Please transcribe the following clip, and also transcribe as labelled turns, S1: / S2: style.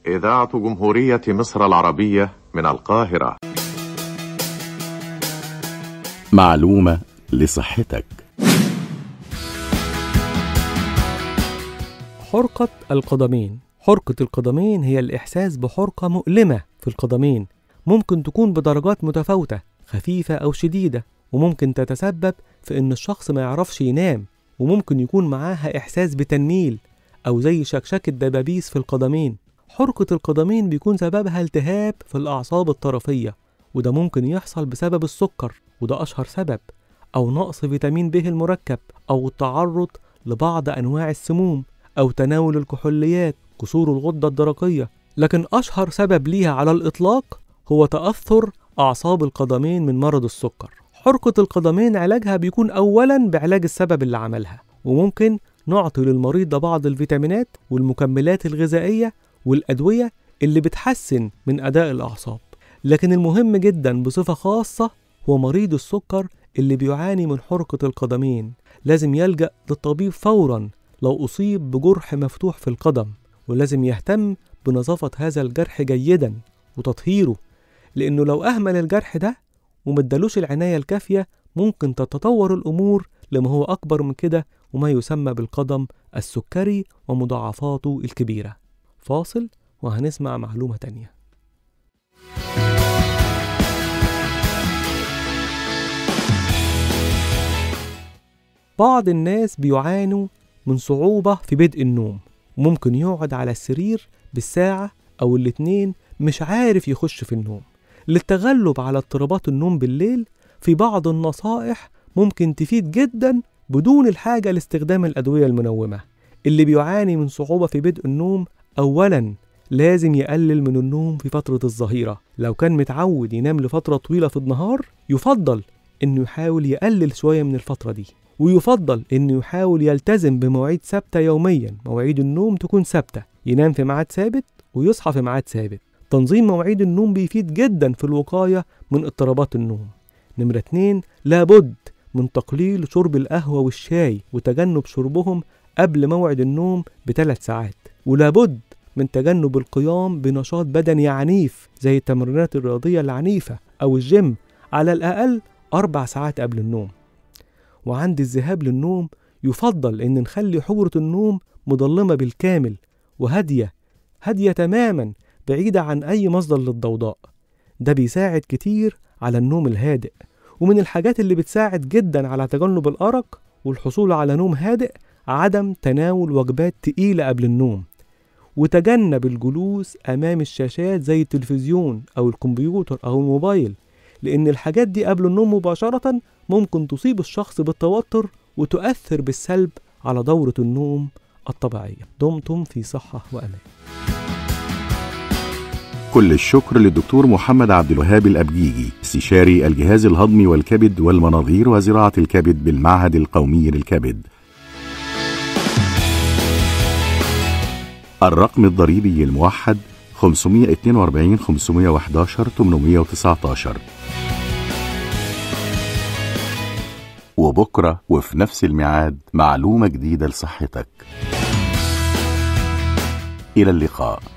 S1: إذاعة جمهورية مصر العربية من القاهرة
S2: معلومة لصحتك
S3: حرقة القدمين حرقة القدمين هي الإحساس بحرقة مؤلمة في القدمين ممكن تكون بدرجات متفاوتة خفيفة أو شديدة وممكن تتسبب في إن الشخص ما يعرفش ينام وممكن يكون معاها إحساس بتنميل أو زي شكشكة دبابيس في القدمين حرقة القدمين بيكون سببها التهاب في الأعصاب الطرفية وده ممكن يحصل بسبب السكر وده أشهر سبب أو نقص فيتامين ب المركب أو التعرض لبعض أنواع السموم أو تناول الكحوليات قصور الغدة الدرقية لكن أشهر سبب ليها على الإطلاق هو تأثر أعصاب القدمين من مرض السكر حرقة القدمين علاجها بيكون أولا بعلاج السبب اللي عملها وممكن نعطي للمريض ده بعض الفيتامينات والمكملات الغذائية والأدوية اللي بتحسن من أداء الأعصاب لكن المهم جدا بصفة خاصة هو مريض السكر اللي بيعاني من حرقة القدمين لازم يلجأ للطبيب فورا لو أصيب بجرح مفتوح في القدم ولازم يهتم بنظافة هذا الجرح جيدا وتطهيره لأنه لو أهمل الجرح ده ومدلوش العناية الكافية ممكن تتطور الأمور لما هو أكبر من كده وما يسمى بالقدم السكري ومضاعفاته الكبيرة فاصل وهنسمع معلومة تانية بعض الناس بيعانوا من صعوبة في بدء النوم وممكن يقعد على السرير بالساعة أو الاتنين مش عارف يخش في النوم للتغلب على اضطرابات النوم بالليل في بعض النصائح ممكن تفيد جدا بدون الحاجة لاستخدام الأدوية المنومة اللي بيعاني من صعوبة في بدء النوم أولا لازم يقلل من النوم في فترة الظهيرة لو كان متعود ينام لفترة طويلة في النهار يفضل إنه يحاول يقلل شوية من الفترة دي ويفضل إنه يحاول يلتزم بمواعيد ثابتة يوميا مواعيد النوم تكون ثابتة ينام في ميعاد ثابت ويصحى في ميعاد ثابت تنظيم مواعيد النوم بيفيد جدا في الوقاية من اضطرابات النوم نمرة اتنين لابد من تقليل شرب القهوة والشاي وتجنب شربهم قبل موعد النوم بثلاث ساعات ولابد من تجنب القيام بنشاط بدني عنيف زي التمرينات الرياضية العنيفة أو الجيم على الأقل أربع ساعات قبل النوم وعند الذهاب للنوم يفضل إن نخلي حجرة النوم مظلمة بالكامل وهادية هادية تماما بعيدة عن أي مصدر للضوضاء ده بيساعد كتير على النوم الهادئ ومن الحاجات اللي بتساعد جدا على تجنب الأرق والحصول على نوم هادئ عدم تناول وجبات تقيلة قبل النوم وتجنب الجلوس أمام الشاشات زي التلفزيون أو الكمبيوتر أو الموبايل لأن الحاجات دي قبل النوم مباشرة ممكن تصيب الشخص بالتوتر وتؤثر بالسلب على دورة النوم الطبيعية دمتم في صحة وأمان
S2: كل الشكر للدكتور محمد عبد الوهاب الأبجيجي استشاري الجهاز الهضمي والكبد والمناظير وزراعة الكبد بالمعهد القومي للكبد الرقم الضريبي الموحد 542 511 819 وبكرة وفي نفس الميعاد معلومة جديدة لصحتك إلى اللقاء